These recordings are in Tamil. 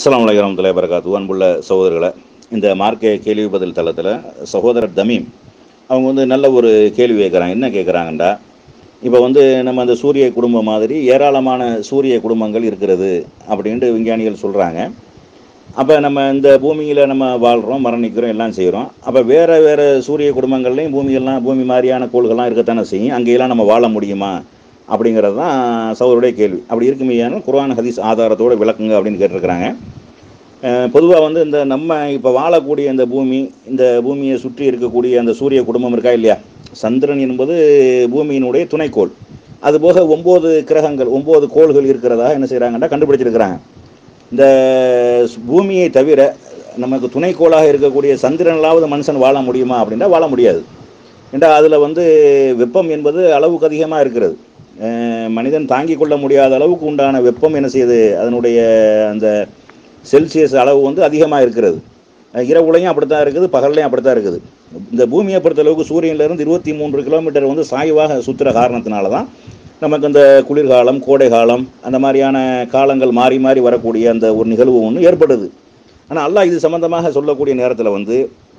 அஸ்ஸலாமு அலைக்கும் வரமத்துல்லாஹி வரகாத்து அன்புள்ள சகோதரர்களை இந்த மார்க்க கேள்வி பதில் தளத்தில் சகோதரர் தமீம் அவங்க வந்து நல்ல ஒரு கேள்வி கேட்குறாங்க என்ன கேட்குறாங்கண்டா இப்போ வந்து நம்ம அந்த சூரிய குடும்பம் மாதிரி ஏராளமான சூரிய குடும்பங்கள் இருக்கிறது அப்படின்ட்டு விஞ்ஞானிகள் சொல்கிறாங்க அப்போ நம்ம இந்த பூமியில் நம்ம வாழ்கிறோம் மரணிக்கிறோம் எல்லாம் செய்கிறோம் அப்போ வேறு வேறு சூரிய குடும்பங்கள்லையும் பூமியெல்லாம் பூமி மாதிரியான கோள்கள்லாம் இருக்கத்தானே செய்யும் அங்கேயெல்லாம் நம்ம வாழ முடியுமா அப்படிங்கிறது தான் சௌருடைய கேள்வி அப்படி இருக்குமையான குர்ஆன் ஹதீஸ் ஆதாரத்தோட விளக்குங்க அப்படின்னு கேட்டிருக்கிறாங்க பொதுவாக வந்து இந்த நம்ம இப்போ வாழக்கூடிய இந்த பூமி இந்த பூமியை சுற்றி இருக்கக்கூடிய அந்த சூரிய குடும்பம் இருக்கா இல்லையா சந்திரன் என்பது பூமியினுடைய துணைக்கோள் அதுபோக ஒம்பது கிரகங்கள் ஒம்பது கோள்கள் இருக்கிறதா என்ன செய்கிறாங்கன்னா கண்டுபிடிச்சிருக்கிறாங்க இந்த பூமியை தவிர நமக்கு துணைக்கோளாக இருக்கக்கூடிய சந்திரனிலாவது மனுஷன் வாழ முடியுமா அப்படின்னா வாழ முடியாது ஏண்டா அதில் வந்து வெப்பம் என்பது அளவுக்கு அதிகமாக இருக்கிறது அஹ் மனிதன் தாங்கிக் கொள்ள முடியாத அளவுக்கு உண்டான வெப்பம் என்ன செய்யுது அதனுடைய அந்த செல்சியஸ் அளவு வந்து அதிகமாக இருக்கிறது அஹ் இரவுலையும் அப்படித்தான் இருக்குது பகல்லையும் அப்படித்தான் இருக்குது இந்த பூமியை பொறுத்தளவுக்கு சூரியன்லேருந்து இருபத்தி மூன்று கிலோமீட்டர் வந்து சாய்வாக சுற்றுற காரணத்தினால தான் நமக்கு அந்த குளிர்காலம் கோடை காலம் அந்த மாதிரியான காலங்கள் மாறி மாறி வரக்கூடிய அந்த ஒரு நிகழ்வு ஒன்று ஏற்படுது ஆனால் அல்லாஹ் இது சம்பந்தமாக சொல்லக்கூடிய நேரத்தில் வந்து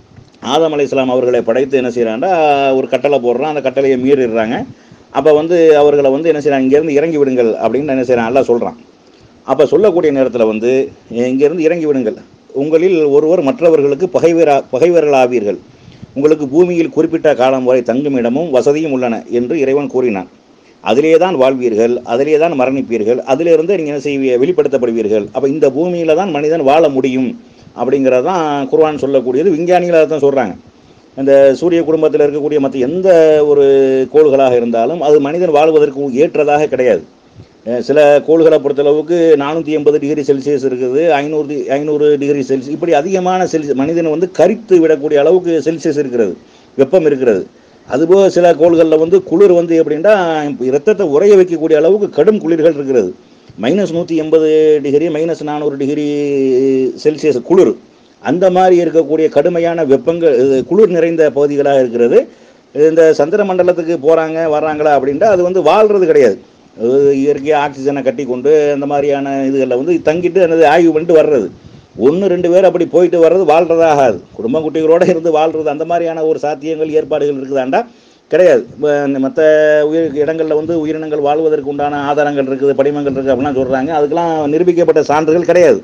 ஆதம் அலை இஸ்லாம் அவர்களை படைத்து என்ன செய்கிறாங்கன்னா ஒரு கட்டளை போடுறான் அந்த கட்டளையை மீறிடுறாங்க அப்போ வந்து அவர்களை வந்து என்ன செய்கிறாங்க இங்கேருந்து இறங்கி விடுங்கள் அப்படின்னு என்ன செய்கிறான் அல்லாஹ் சொல்கிறான் அப்போ சொல்லக்கூடிய நேரத்தில் வந்து இங்கேருந்து இறங்கி விடுங்கள் உங்களில் ஒருவர் மற்றவர்களுக்கு பகைவரா பகைவர்களாவீர்கள் உங்களுக்கு பூமியில் குறிப்பிட்ட காலம் வரை தங்கும் இடமும் வசதியும் உள்ளன என்று இறைவன் கூறினான் அதிலே தான் வாழ்வீர்கள் அதிலே தான் மரணிப்பீர்கள் அதிலிருந்து நீங்கள் என்ன செய்வீ வெளிப்படுத்தப்படுவீர்கள் அப்போ இந்த பூமியில் தான் மனிதன் வாழ முடியும் அப்படிங்கிறது தான் குர்ஆன் சொல்லக்கூடியது விஞ்ஞானிகளாக தான் சொல்கிறாங்க இந்த சூரிய குடும்பத்தில் இருக்கக்கூடிய மற்ற எந்த ஒரு கோள்களாக இருந்தாலும் அது மனிதன் வாழ்வதற்கு ஏற்றதாக கிடையாது அஹ் சில கோள்களை பொறுத்தளவுக்கு நானூற்றி எண்பது டிகிரி செல்சியஸ் இருக்குது ஐநூறு ஐநூறு டிகிரி செல்சியஸ் இப்படி அதிகமான செல்சி மனிதனை வந்து கரித்து விடக்கூடிய அளவுக்கு செல்சியஸ் இருக்கிறது வெப்பம் இருக்கிறது அதுபோக சில கோள்களில் வந்து குளிர் வந்து எப்படின்னா இரத்தத்தை உறைய வைக்கக்கூடிய அளவுக்கு கடும் குளிர்கள் இருக்கிறது மைனஸ் நூற்றி எண்பது டிகிரி மைனஸ் நானூறு டிகிரி செல்சியஸ் குளிர் அந்த மாதிரி இருக்கக்கூடிய கடுமையான வெப்பங்கள் இது குளிர் நிறைந்த பகுதிகளாக இருக்கிறது இந்த சந்திர மண்டலத்துக்கு போகிறாங்க வர்றாங்களா அப்படின்ட்டு அது வந்து வாழ்கிறது கிடையாது அது இயற்கையாக ஆக்சிஜனை கட்டி கொண்டு அந்த மாதிரியான இதுகளில் வந்து தங்கிட்டு அந்த ஆய்வு பண்ணிட்டு வர்றது ஒன்று ரெண்டு பேர் அப்படி போயிட்டு வர்றது வாழ்றதாகாது குடும்ப குட்டிகளோடு இருந்து வாழ்றது அந்த மாதிரியான ஒரு சாத்தியங்கள் ஏற்பாடுகள் இருக்குதாண்டா கிடையாது மற்ற உயிர் இடங்களில் வந்து உயிரினங்கள் வாழ்வதற்கு உண்டான ஆதாரங்கள் இருக்குது படிமங்கள் இருக்குது அப்படிலாம் சொல்கிறாங்க அதுக்கெல்லாம் நிரூபிக்கப்பட்ட சான்றுகள் கிடையாது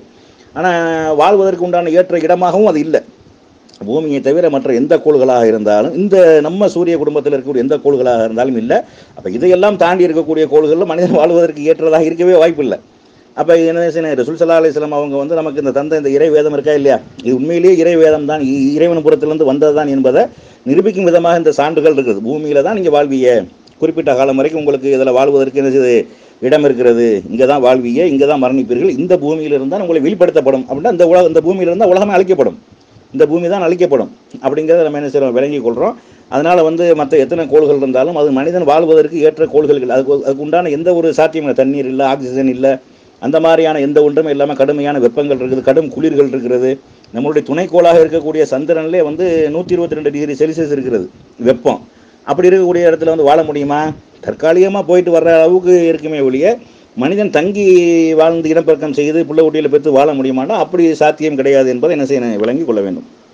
ஆனால் வாழ்வதற்கு உண்டான ஏற்ற இடமாகவும் அது இல்லை பூமியை தவிர மற்ற எந்த கோள்களாக இருந்தாலும் இந்த நம்ம சூரிய குடும்பத்தில் இருக்கக்கூடிய எந்த கோள்களாக இருந்தாலும் இல்லை அப்போ இதையெல்லாம் தாண்டி இருக்கக்கூடிய கோள்களில் மனிதன் வாழ்வதற்கு ஏற்றதாக இருக்கவே வாய்ப்பில்லை அப்போ என்ன செய்யணும் ரசூல் சல்லா அலிஸ்லாம் அவங்க வந்து நமக்கு இந்த தந்த இந்த இறை வேதம் இருக்கா இல்லையா இது உண்மையிலேயே இறை வேதம் தான் இ- இறைவன் புறத்திலிருந்து வந்தது தான் என்பதை நிரூபிக்கும் விதமாக இந்த சான்றுகள் இருக்குது பூமியில் தான் நீங்கள் வாழ்வீங்க குறிப்பிட்ட காலம் வரைக்கும் உங்களுக்கு இதில் வாழ்வதற்கு என்ன செய்யுது இடம் இருக்கிறது இங்கே தான் வாழ்வீங்க இங்கே தான் மரணிப்பீர்கள் இந்த பூமியில் இருந்தால் உங்களை வெளிப்படுத்தப்படும் அப்படின்னா இந்த உலக இந்த பூமியில் இருந்தால் உலகமே அழிக்கப்படும் இந்த பூமி தான் அழிக்கப்படும் அப்படிங்கிறத நம்ம என்ன செய்கிறோம் விளங்கி கொள்கிறோம் அதனால் வந்து மற்ற எத்தனை கோள்கள் இருந்தாலும் அது மனிதன் வாழ்வதற்கு ஏற்ற கோள்கள் இல்லை அதுக்கு அதுக்கு உண்டான எந்த ஒரு சாத்தியம் இல்லை தண்ணீர் இல்லை ஆக்சிஜன் இல்லை அந்த மாதிரியான எந்த ஒன்றுமே இல்லாமல் கடுமையான வெப்பங்கள் இருக்குது கடும் குளிர்கள் இருக்கிறது நம்மளுடைய துணைக்கோளாக இருக்கக்கூடிய சந்திரன்லேயே வந்து நூற்றி இருபத்தி ரெண்டு டிகிரி செல்சியஸ் இருக்கிறது வெப்பம் அப்படி இருக்கக்கூடிய இடத்துல வந்து வாழ முடியுமா தற்காலிகமாக போயிட்டு வர்ற அளவுக்கு இருக்குமே ஒழிய மனிதன் தங்கி வாழ்ந்து இனப்பெருக்கம் செய்து புள்ள குட்டியில் பெற்று வாழ முடியுமானா அப்படி சாத்தியம் கிடையாது என்பதை என்ன செய்யணும் விளங்கி கொள்ள வேண்டும்